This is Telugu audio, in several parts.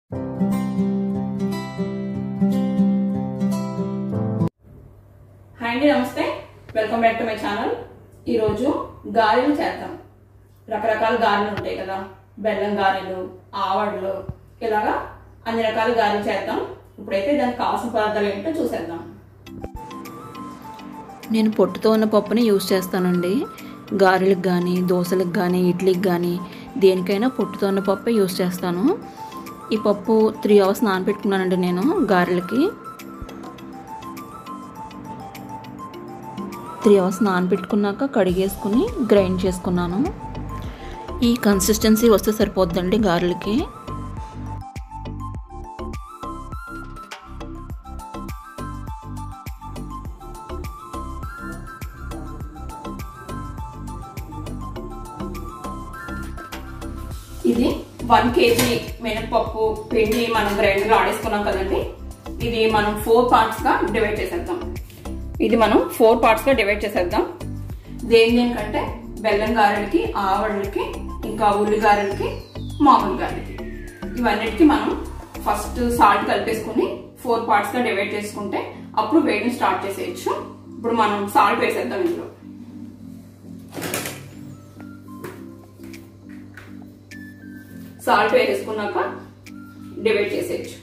హాయ్ అండి నమస్తే welcome back to my channel ఈరోజు గారెలు చేద్దాం రకరకాల గారెలు ఉంటాయి కదా బెల్లం గారెలు ఆవడలు ఇలాగా అన్ని రకాల గారెలు చేద్దాం ఇప్పుడైతే దానికి కావాల్సిన పదార్థాలు ఏంటో చూసేద్దాం నేను పొట్టుతో ఉన్న పప్పుని యూజ్ చేస్తానండి గారెలకు కానీ దోశలకు కానీ ఇడ్లీకి కానీ దేనికైనా పొట్టుతో ఉన్న పప్పే యూజ్ చేస్తాను ఈ పప్పు త్రీ అవర్స్ నానబెట్టుకున్నానండి నేను గారెలకి త్రీ అవర్స్ నానబెట్టుకున్నాక కడిగేసుకుని గ్రైండ్ చేసుకున్నాను ఈ కన్సిస్టెన్సీ వస్తే సరిపోద్దండి గారెలకి ఇది వన్ కేజీ మినపప్పు పిండి మనం గ్రైండర్లో ఆడేసుకున్నాం కదండి ఇది మనం ఫోర్ పార్ట్స్గా డివైడ్ చేసేద్దాం ఇది మనం ఫోర్ పార్ట్స్గా డివైడ్ చేసేద్దాం దేని దేనికంటే బెల్లం గారెలకి ఆవడలకి ఇంకా ఉల్లి గారెలకి మామూలు గారెలకి ఇవన్నిటికి మనం ఫస్ట్ సాల్ట్ కలిపేసుకుని ఫోర్ పార్ట్స్గా డివైడ్ చేసుకుంటే అప్పుడు వేడిని స్టార్ట్ చేసేయచ్చు ఇప్పుడు మనం సాల్ట్ వేసేద్దాం ఇందులో సాల్ట్ వేసుకున్నాక డివైడ్ చేసేయచ్చు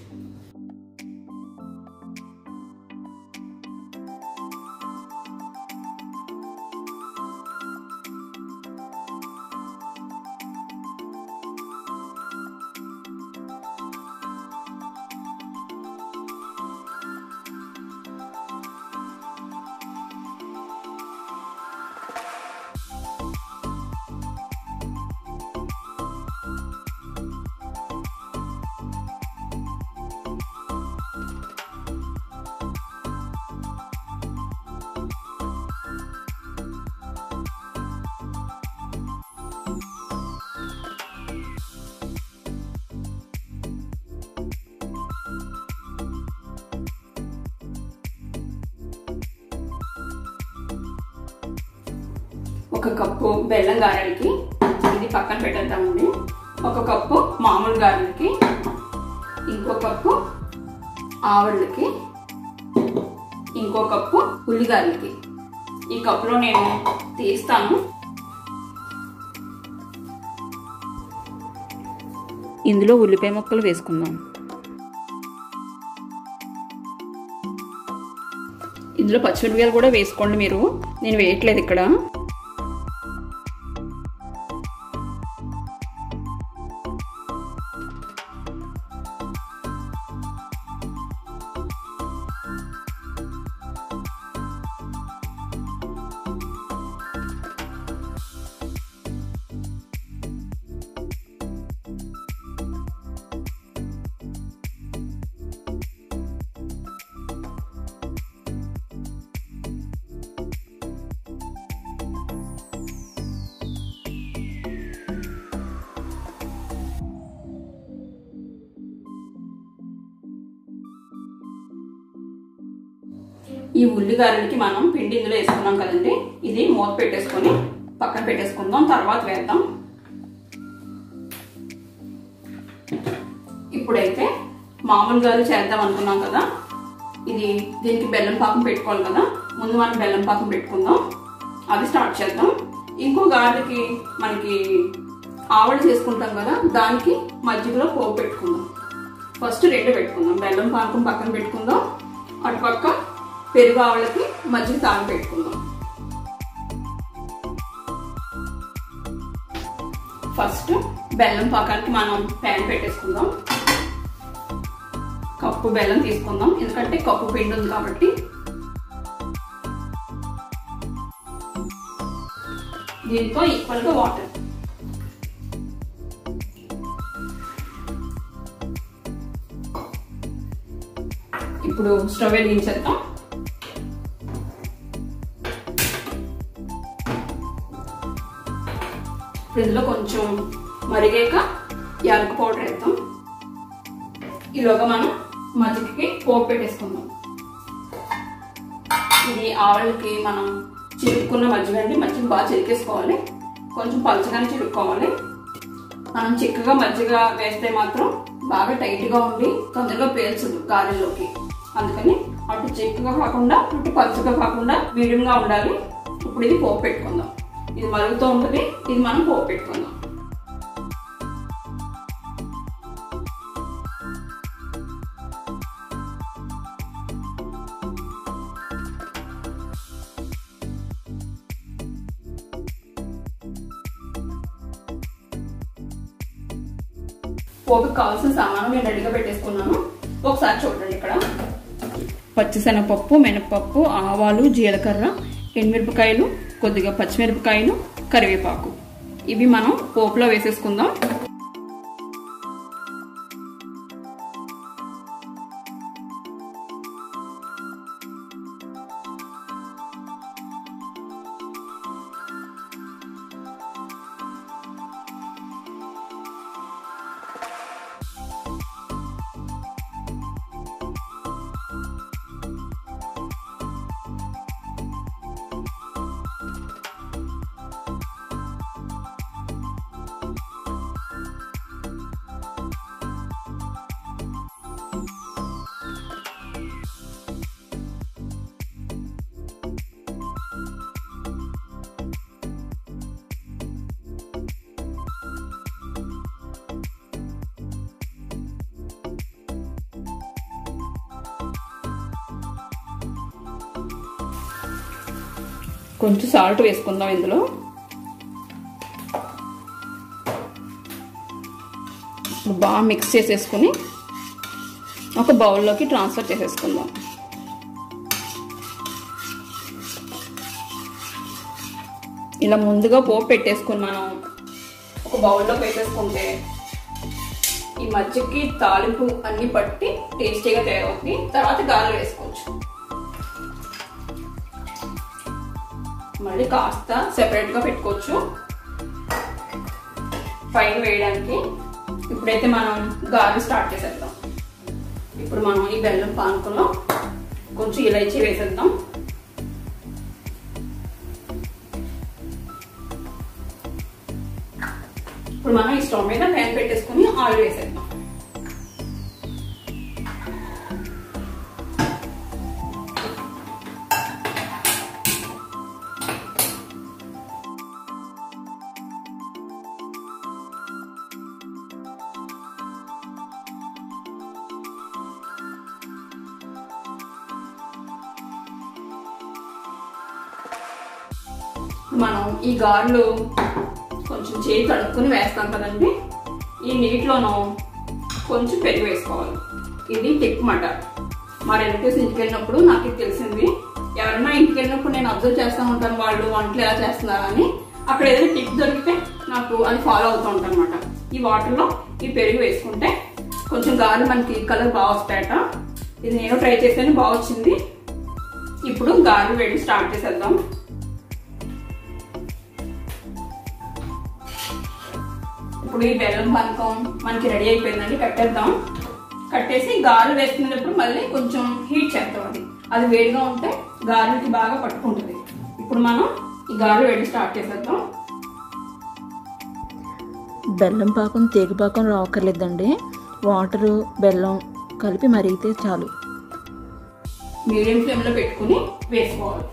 ఒక కప్పు బెల్లం గారెలకి ఇది పక్కన పెట్టేద్దామండి ఒక కప్పు మామూలు గారెలకి ఇంకో కప్పు ఆవళ్ళకి ఇంకో కప్పు ఉల్లిగారెలకి ఈ కప్పులో నేను తీస్తాను ఇందులో ఉల్లిపాయ ముక్కలు వేసుకుందాం ఇందులో పచ్చిమిరపకాయలు కూడా వేసుకోండి మీరు నేను వేయట్లేదు ఇక్కడ ఈ ఉల్లిగారెలకి మనం పిండి ఇందులో వేసుకున్నాం కదండి ఇది మూత పెట్టేసుకొని పక్కన పెట్టేసుకుందాం తర్వాత వేద్దాం ఇప్పుడైతే మామూలు గారు చేద్దాం అనుకున్నాం కదా ఇది దీనికి బెల్లం పాకం పెట్టుకోవాలి కదా ముందు మనం బెల్లం పాకం పెట్టుకుందాం అది స్టార్ట్ చేద్దాం ఇంకో గారెలకి మనకి ఆవడ చేసుకుంటాం కదా దానికి మజ్జిగలో పోపు పెట్టుకుందాం ఫస్ట్ రెండు పెట్టుకుందాం బెల్లం పాకం పక్కన పెట్టుకుందాం అటుపక్క పెరుగు ఆవలకి మజ్జిగ తాగి పెట్టుకుందాం ఫస్ట్ బెల్లం పాకానికి మనం ప్యాన్ పెట్టేసుకుందాం కప్పు బెల్లం తీసుకుందాం ఎందుకంటే కప్పు పిండి ఉంది కాబట్టి దీంతో ఈక్వల్ గా వాటర్ ఇప్పుడు స్టవ్ వెలిగించేద్దాం ఇందులో కొంచెం మరిగాక యాలక పౌడర్ వేద్దాం ఈలోగా మనం మజ్జిగకి పోపు పెట్టేసుకుందాం ఇది ఆవలకి మనం చిరుక్కున్న మజ్జిగ అండి మజ్జిగ బాగా చిరికేసుకోవాలి కొంచెం పలచగానే చిరుక్కోవాలి మనం చిక్కగా మజ్జిగ వేస్తే మాత్రం బాగా టైట్ గా ఉండి తొందరగా పేల్చదు గారెల్లోకి అందుకని అటు చిక్కగా కాకుండా అటు పలుచగా కాకుండా మీడియం గా ఉండాలి ఇప్పుడు ఇది పోపు పెట్టుకుందాం ఇది మరుగుతూ ఉంటుంది ఇది మనం పోపు పెట్టుకుందాం పోపు కావాల్సిన సామాను నేను రెడీగా పెట్టేసుకున్నాను ఒకసారి చూడండి ఇక్కడ పచ్చిశనగపప్పు మినపప్పు ఆవాలు జీలకర్ర ఎండుమిరపకాయలు కొద్దిగా పచ్చిమిరపకాయలు కరివేపాకు ఇవి మనం పోపులో వేసేసుకుందాం కొంచెం సాల్ట్ వేసుకుందాం ఇందులో బాగా మిక్స్ చేసేసుకుని ఒక బౌల్లోకి ట్రాన్స్ఫర్ చేసేసుకుందాం ఇలా ముందుగా పోపు పెట్టేసుకుని మనం ఒక బౌల్లో పెట్టేసుకుంటే ఈ మధ్యకి తాలింపు అన్ని పట్టి టేస్టీగా తయారవుతుంది తర్వాత గాలి వేసుకోవచ్చు మళ్ళీ కాస్త సెపరేట్గా పెట్టుకోవచ్చు పైన వేయడానికి ఇప్పుడైతే మనం గాలి స్టార్ట్ చేసేద్దాం ఇప్పుడు మనం ఈ బెల్లం పానకంలో కొంచెం ఇలైచీ వేసేద్దాం ఇప్పుడు మనం ఈ స్టవ్ మీద ప్యాన్ పెట్టేసుకుని ఆయిల్ వేసేద్దాం మనం ఈ గారెలు కొంచెం చేయి కడుక్కుని వేస్తాం కదండి ఈ నీటిలోనూ కొంచెం పెరుగు వేసుకోవాలి ఇది టిప్ మాట మా రిలేటివ్స్ ఇంటికి వెళ్ళినప్పుడు నాకు ఇది తెలిసింది ఎవరైనా ఇంటికి వెళ్ళినప్పుడు నేను అబ్జర్వ్ చేస్తూ ఉంటాను వాళ్ళు వంటలు ఎలా చేస్తున్నారు అని అక్కడ ఏదైనా టిప్ దొరికితే నాకు అది ఫాలో అవుతూ ఉంటాను అనమాట ఈ వాటర్లో ఈ పెరుగు వేసుకుంటే కొంచెం గారెలు మనకి కలర్ బాగా వస్తాయట ఇది నేను ట్రై చేసాను బాగా వచ్చింది ఇప్పుడు గారెలు వేడి స్టార్ట్ చేసేద్దాం ఇప్పుడు ఈ బెల్లం పానకం మనకి రెడీ అయిపోయిందండి కట్టేద్దాం కట్టేసి గారెలు వేసుకునేటప్పుడు మళ్ళీ కొంచెం హీట్ చేద్దాం అది అది వేడిగా ఉంటే గారెలకి బాగా పట్టుకుంటుంది ఇప్పుడు మనం ఈ గారెలు వేడి స్టార్ట్ చేసేద్దాం బెల్లం పాకం తేగ పాకం రావక్కర్లేదండి వాటరు బెల్లం కలిపి మరిగితే చాలు మీడియం ఫ్లేమ్లో పెట్టుకుని వేసుకోవాలి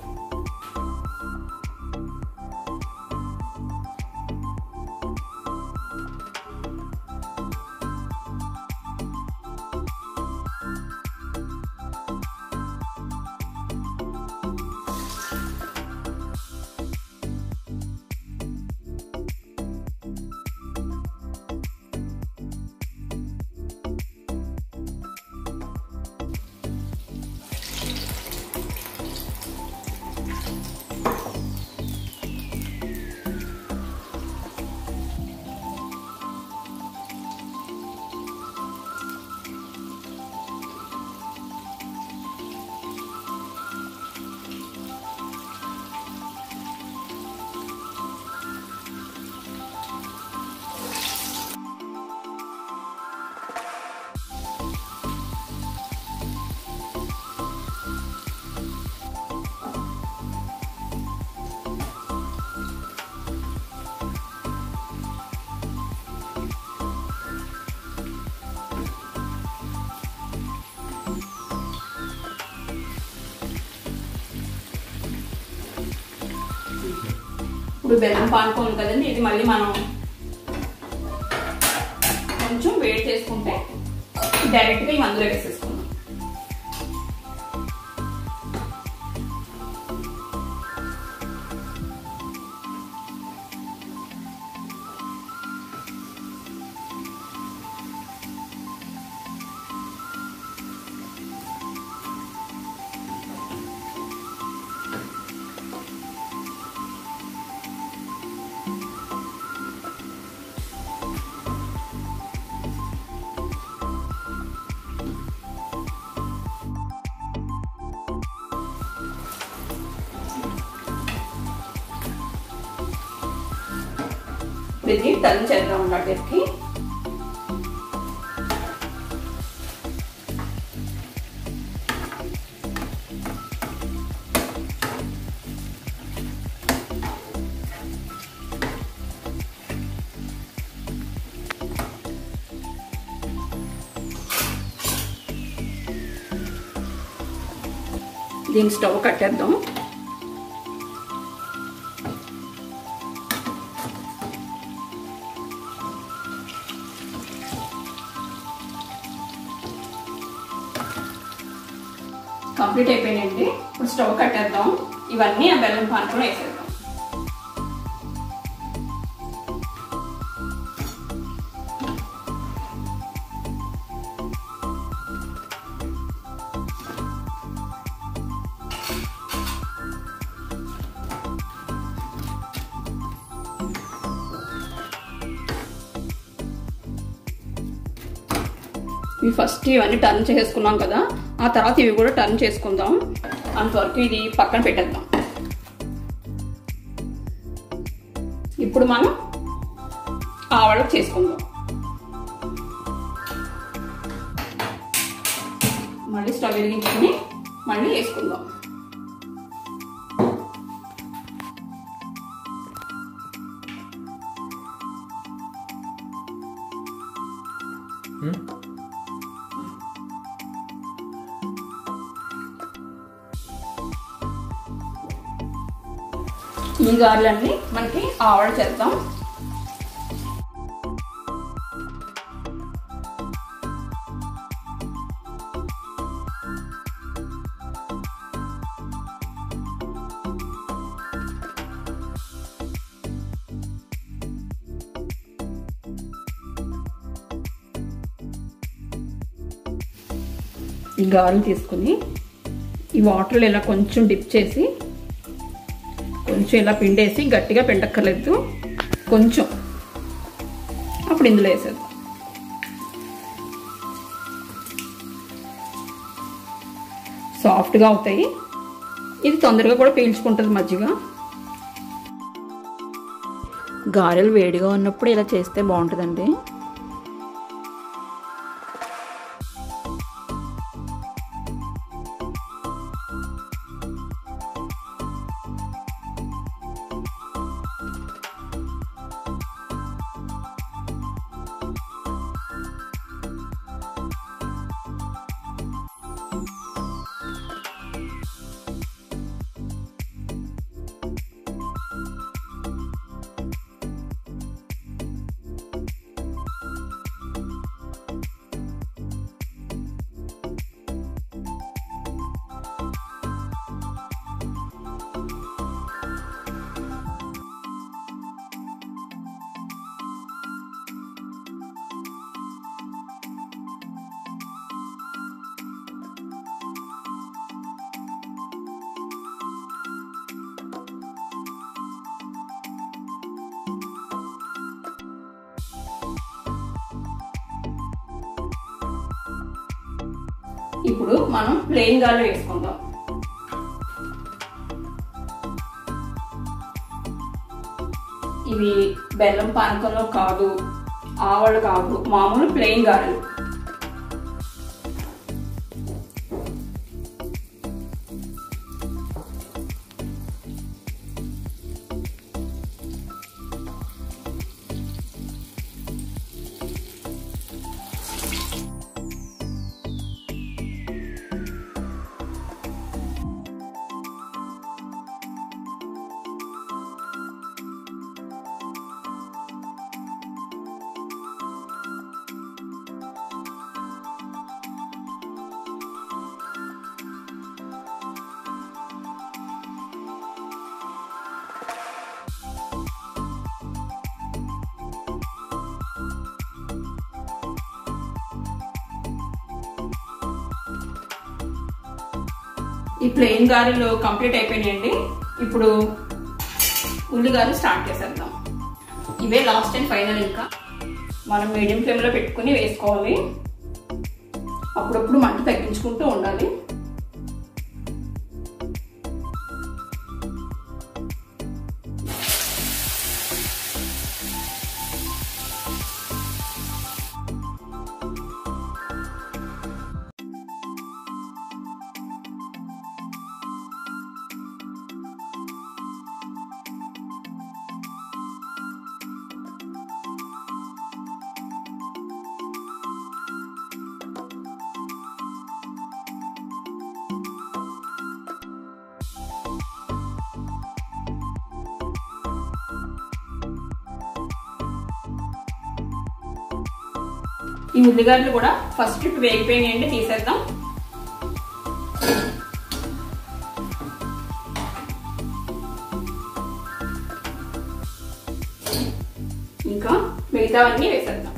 ఇప్పుడు బెల్లం పానకం ఉంది కదండి ఇది మళ్ళీ మనం కొంచెం వేడి చేసుకుంటే డైరెక్ట్గా ఈ మందులో వేసేసుకుందాం ఇది టర్న్ చేద్దాం వాటికి దీని స్టవ్ కట్టేద్దాం కంప్లీట్ అయిపోయినాయండి ఇప్పుడు స్టవ్ కట్టేద్దాం ఇవన్నీ ఆ బెల్లం పానకంలో వేసేద్దాం ఇవి ఫస్ట్ ఇవన్నీ టర్న్ చేసుకున్నాం కదా ఆ తర్వాత ఇవి కూడా టర్న్ చేసుకుందాం అంతవరకు ఇది పక్కన పెట్టేద్దాం ఇప్పుడు మనం ఆవడకు చేసుకుందాం మళ్ళీ స్టవ్ వెలిగించుకొని మళ్ళీ వేసుకుందాం ఈ గారెలన్నీ మనకి ఆవడ చేద్దాం ఈ గారెలు తీసుకుని ఈ వాటర్లో ఇలా కొంచెం డిప్ చేసి కొంచెం ఇలా పిండేసి గట్టిగా పిండక్కర్లేదు కొంచెం అప్పుడు ఇందులో వేసేద్దాం సాఫ్ట్గా అవుతాయి ఇది తొందరగా కూడా పీల్చుకుంటుంది మజ్జిగ గారెలు వేడిగా ఉన్నప్పుడు ఇలా చేస్తే బాగుంటుందండి ఇప్పుడు మనం ప్లెయిన్ గారెలు వేసుకుందాం ఇవి బెల్లం పానకంలో కాదు ఆవలు కాదు మామూలు ప్లెయిన్ గారెలు ఈ ప్లెయిన్ గారెలు కంప్లీట్ అయిపోయినాయండి ఇప్పుడు ఉల్లిగారు స్టార్ట్ చేసేద్దాం ఇవే లాస్ట్ అండ్ ఫైనల్ ఇంకా మనం మీడియం ఫ్లేమ్లో పెట్టుకుని వేసుకోవాలి అప్పుడప్పుడు మంట తగ్గించుకుంటూ ఉండాలి ఈ ఉల్లిగడ్డలు కూడా ఫస్ట్ ట్రిప్ వేగిపోయినాయండి తీసేద్దాం ఇంకా మిగతావన్నీ వేసేద్దాం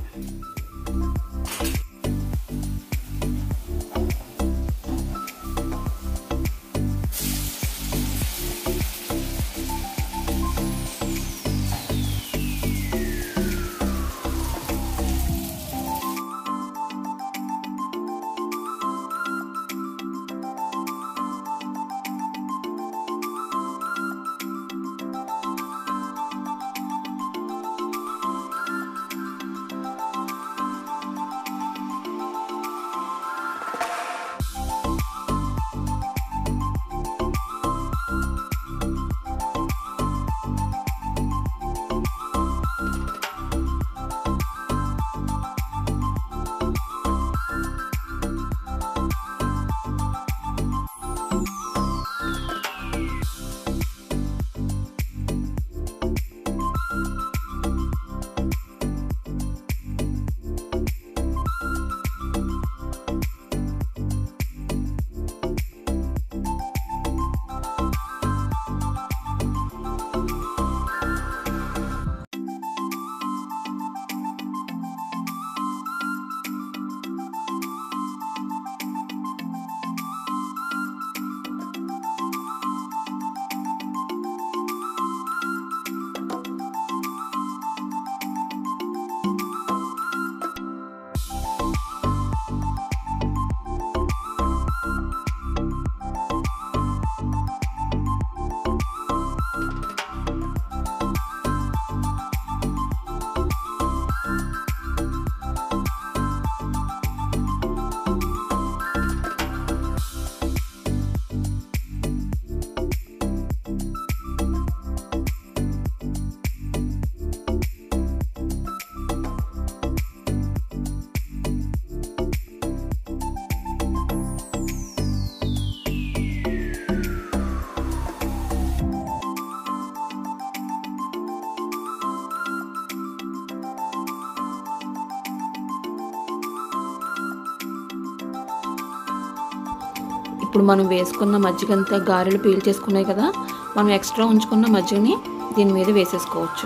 ఇప్పుడు మనం వేసుకున్న మజ్జిగంతా గారెలు పీల్ చేసుకున్నాయి కదా మనం ఎక్స్ట్రా ఉంచుకున్న మజ్జిగని దీని మీద వేసేసుకోవచ్చు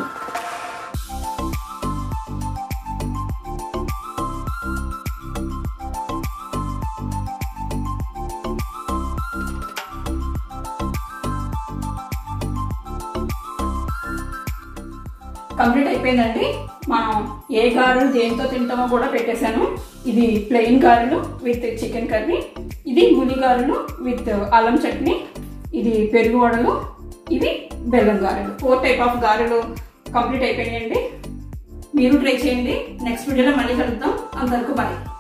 కంప్లీట్ అయిపోయిందండి మనం ఏ గారెలు దేంతో తింటామో కూడా పెట్టేశాను ఇది ప్లెయిన్ గారెలు విత్ చికెన్ కర్రీ ఇది గులి గారెలు విత్ అల్లం చట్నీ ఇది పెరుగు వడలు ఇది బెల్లం గారెలు ఫోర్ టైప్ ఆఫ్ గారెలు కంప్లీట్ అయిపోయినాయండి మీరు ట్రై చేయండి నెక్స్ట్ వీడియోలో మళ్ళీ కలుద్దాం అంతవరకు బాయ్